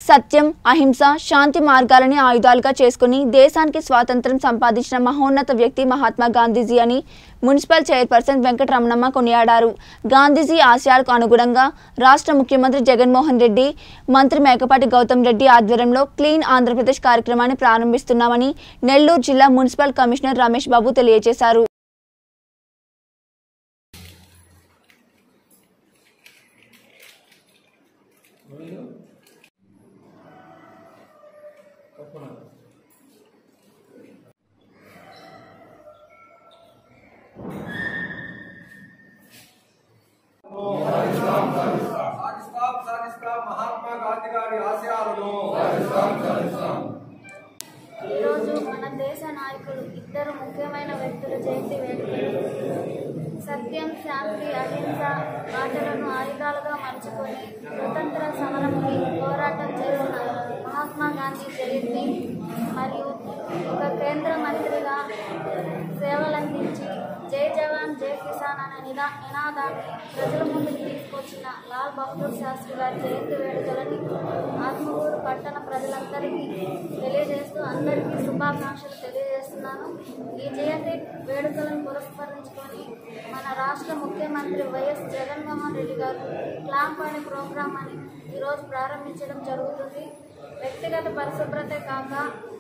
సత్యం అహింస శాంతి మార్గాలని ఆయుధాలుగా చేసుకుని దేశానికి స్వాతంత్రం సంపాదించిన మహోన్నత వ్యక్తి మహాత్మా గాంధీజీ అని మున్సిపల్ చైర్పర్సన్ వెంకటరమణమ్మ కొనియాడారు గాంధీజీ ఆశయాలకు అనుగుణంగా రాష్ట్ర ముఖ్యమంత్రి జగన్మోహన్ రెడ్డి మంత్రి మేకపాటి గౌతమ్ రెడ్డి ఆధ్వర్యంలో క్లీన్ ఆంధ్రప్రదేశ్ కార్యక్రమాన్ని ప్రారంభిస్తున్నామని నెల్లూరు జిల్లా మున్సిపల్ కమిషనర్ రమేష్ బాబు తెలియజేశారు సాగిస్తాం సాగిస్తాం మహాత్మా గాంధీ గారి ఆశయాలను ఈరోజు మన దేశ నాయకులు ఇద్దరు ముఖ్యమైన వ్యక్తుల జయంతి వేడుకలు సత్యం శాంతి అహింస మాటలను ఆయుధాలుగా మలుచుకొని స్వతంత్ర సమరంకి పోరాటం చేసిన మహాత్మా గాంధీ జయంతి మరియు ఒక కేంద్ర మంత్రిగా సేవలందించి జై జవాన్ జై కిసాన్ అనే నిదా నినాదాన్ని ప్రజల ముందుకు తీసుకొచ్చిన లాల్ బహదూర్ శాస్త్రి గారి జయంతి వేడుకలని ఆత్మకూరు పట్టణ ప్రజలందరికీ తెలియజేస్తూ అందరికీ శుభాకాంక్షలు తెలియజేస్తున్నాను ఈ జయంతి వేడుకలను పురస్కరించుకొని మన రాష్ట్ర ముఖ్యమంత్రి వైఎస్ జగన్మోహన్ రెడ్డి గారు క్లాంప్ అనే ప్రోగ్రాం అని ఈరోజు ప్రారంభించడం జరుగుతుంది వ్యక్తిగత పరిశుభ్రతే కాక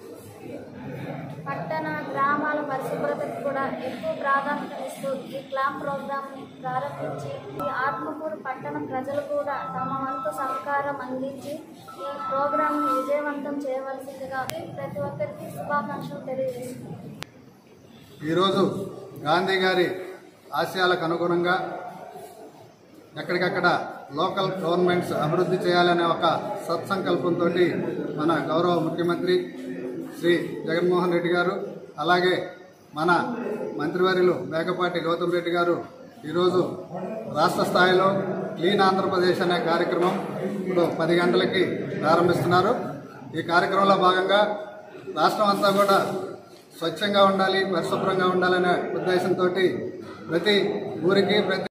పట్టణ గ్రామాల పరిశుభ్రతకు కూడా ఎక్కువ ప్రాధాన్యత ఇస్తూ ఈ క్లాంప్ ప్రోగ్రామ్ని ప్రారంభించి ఈ ఆత్మకూరు పట్టణ ప్రజలు కూడా తమ వంతు సహకారం అందించి ఈ ప్రోగ్రాంని విజయవంతం చేయవలసిందిగా ప్రతి ఒక్కరికి శుభాకాంక్షలు తెలియజేస్తున్నాను ఈరోజు గాంధీ గారి ఆశయాలకు అనుగుణంగా ఎక్కడికక్కడ లోకల్ గవర్నమెంట్స్ అభివృద్ధి చేయాలనే ఒక సత్సంకల్పంతో మన గౌరవ ముఖ్యమంత్రి శ్రీ జగన్మోహన్ రెడ్డి గారు అలాగే మన మంత్రివర్యులు మేకపాటి గౌతమ్ రెడ్డి గారు ఈరోజు రాష్ట్ర స్థాయిలో క్లీన్ ఆంధ్రప్రదేశ్ అనే కార్యక్రమం ఇప్పుడు పది గంటలకి ప్రారంభిస్తున్నారు ఈ కార్యక్రమంలో భాగంగా రాష్ట్రం అంతా కూడా స్వచ్ఛంగా ఉండాలి పరిశుభ్రంగా ఉండాలనే ఉద్దేశంతో ప్రతి ఊరికి ప్రతి